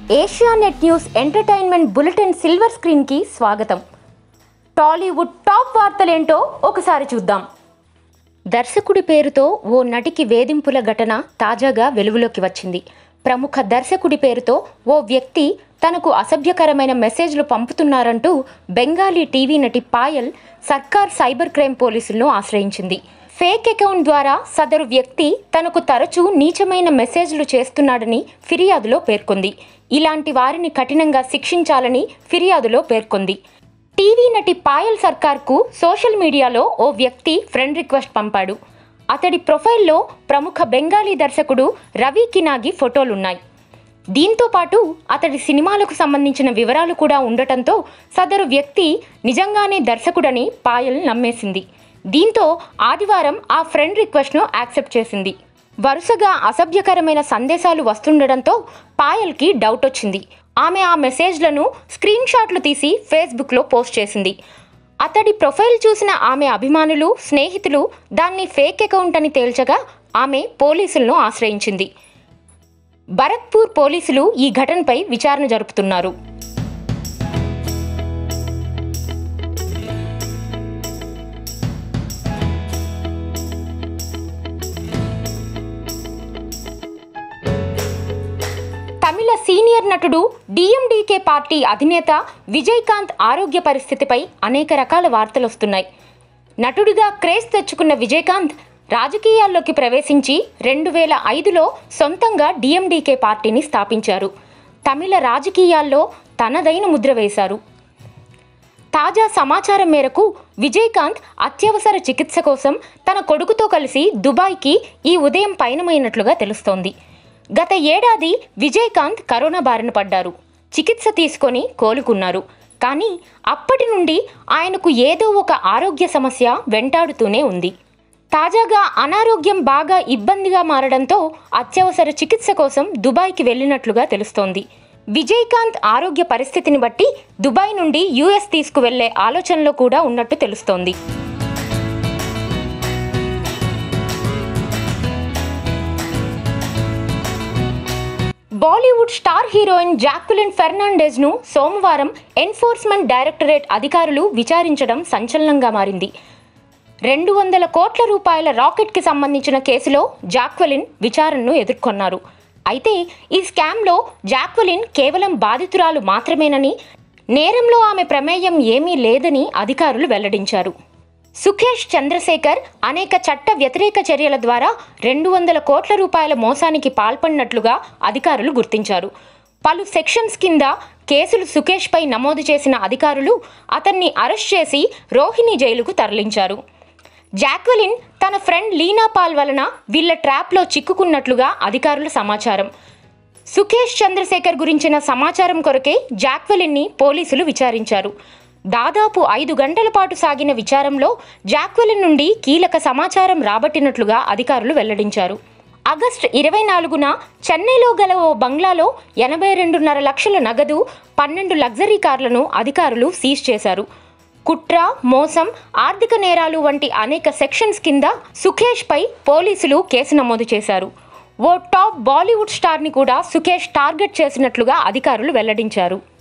Asia Asianet news entertainment bulletin silver స్క్రీన్కి స్వాగతం Tollywood top వార్తలేంటో ఒకసారి చూద్దాం దర్శకుడి పేరుతో ఓ నటికి వేధింపుల ఘటన తాజాగా వెలుగులోకి వచ్చింది ప్రముఖ దర్శకుడి పేరుతో ఓ వ్యక్తి తనకు అసభ్యకరమైన మెసేజ్లు పంపుతున్నారంటూ బెంగాలీ టీవీ నటి పాయల్ సర్కార్ సైబర్ క్రైమ్ పోలీసులను ఆశ్రయించింది ఫేక్ అకౌంట్ ద్వారా సదరు వ్యక్తి తనకు తరచూ నీచమైన మెసేజ్లు చేస్తున్నాడని ఫిర్యాదులో పేర్కొంది ఇలాంటి వారిని కఠినంగా శిక్షించాలని ఫిర్యాదులో పేర్కొంది టీవీ నటి పాయల్ సర్కార్కు సోషల్ మీడియాలో ఓ వ్యక్తి ఫ్రెండ్ రిక్వెస్ట్ పంపాడు అతడి ప్రొఫైల్లో ప్రముఖ బెంగాలీ దర్శకుడు రవి కినాగి ఫోటోలున్నాయి దీంతో పాటు అతడి సినిమాలకు సంబంధించిన వివరాలు కూడా ఉండటంతో సదరు వ్యక్తి నిజంగానే దర్శకుడని పాయల్ నమ్మేసింది దీంతో ఆదివారం ఆ ఫ్రెండ్ రిక్వెస్ట్ను యాక్సెప్ట్ చేసింది వరుసగా అసభ్యకరమైన సందేశాలు వస్తుండడంతో పాయల్కి డౌట్ వచ్చింది ఆమె ఆ మెసేజ్లను స్క్రీన్ షాట్లు తీసి ఫేస్బుక్లో పోస్ట్ చేసింది అతడి ప్రొఫైల్ చూసిన ఆమె అభిమానులు స్నేహితులు దాన్ని ఫేక్ అకౌంట్ అని తేల్చగా ఆమె పోలీసులను ఆశ్రయించింది భరత్పూర్ పోలీసులు ఈ ఘటనపై విచారణ జరుపుతున్నారు తమిళ సీనియర్ నటుడు డిఎండికే పార్టీ అధినేత విజయకాంత్ ఆరోగ్య పరిస్థితిపై అనేక రకాల వార్తలు వస్తున్నాయి నటుడిగా క్రేజ్ తెచ్చుకున్న విజయకాంత్ రాజకీయాల్లోకి ప్రవేశించి రెండు వేల ఐదులో సొంతంగా డిఎండికే పార్టీని స్థాపించారు తమిళ రాజకీయాల్లో తనదైన ముద్ర వేశారు తాజా సమాచారం మేరకు విజయకాంత్ అత్యవసర చికిత్స కోసం తన కొడుకుతో కలిసి దుబాయ్కి ఈ ఉదయం పయనమైనట్లుగా తెలుస్తోంది గత ఏడాది విజయకాంత్ కరోనా బారిన పడ్డారు చికిత్స తీసుకొని కోలుకున్నారు కానీ అప్పటి నుండి ఆయనకు ఏదో ఒక ఆరోగ్య సమస్య వెంటాడుతూనే ఉంది తాజాగా అనారోగ్యం బాగా ఇబ్బందిగా మారడంతో అత్యవసర చికిత్స కోసం దుబాయ్కి వెళ్ళినట్లుగా తెలుస్తోంది విజయకాంత్ ఆరోగ్య పరిస్థితిని బట్టి దుబాయ్ నుండి యుఎస్ తీసుకువెళ్లే ఆలోచనలో కూడా ఉన్నట్టు తెలుస్తోంది Bollywood star heroine Jacqueline Fernandez ను సోమవారం ఎన్ఫోర్స్మెంట్ డైరెక్టరేట్ అధికారులు విచారించడం సంచలనంగా మారింది రెండు వందల కోట్ల రూపాయల రాకెట్కి సంబంధించిన కేసులో జాక్వెలిన్ విచారణను ఎదుర్కొన్నారు అయితే ఈ స్కామ్లో జాక్వెలిన్ కేవలం బాధితురాలు మాత్రమేనని నేరంలో ఆమె ప్రమేయం ఏమీ లేదని అధికారులు వెల్లడించారు సుఖేష్ చంద్రశేఖర్ అనేక చట్ట వ్యతిరేక చర్యల ద్వారా రెండు వందల కోట్ల రూపాయల మోసానికి పాల్పడినట్లుగా అధికారులు గుర్తించారు పలు సెక్షన్స్ కింద కేసులు సుఖేష్పై నమోదు చేసిన అధికారులు అతన్ని అరెస్ట్ చేసి రోహిణి జైలుకు తరలించారు జాక్వెలిన్ తన ఫ్రెండ్ లీనా పాల్ వలన వీళ్ళ ట్రాప్లో చిక్కుకున్నట్లుగా అధికారుల సమాచారం సుఖేష్ చంద్రశేఖర్ గురించిన సమాచారం కొరకే జాక్వెలిన్ని పోలీసులు విచారించారు దాదాపు ఐదు గంటల పాటు సాగిన విచారంలో జాక్వెలిన్ నుండి కీలక సమాచారం రాబట్టినట్లుగా అధికారులు వెల్లడించారు ఆగస్టు ఇరవై నాలుగున చెన్నైలో గల ఓ బంగ్లాలో ఎనభై రెండున్నర లక్షల నగదు పన్నెండు లగ్జరీ కార్లను అధికారులు సీజ్ చేశారు కుట్ర మోసం ఆర్థిక నేరాలు వంటి అనేక సెక్షన్స్ కింద సుఖేష్ పై పోలీసులు కేసు నమోదు చేశారు ఓ టాప్ బాలీవుడ్ స్టార్ని కూడా సుఖేష్ టార్గెట్ చేసినట్లుగా అధికారులు వెల్లడించారు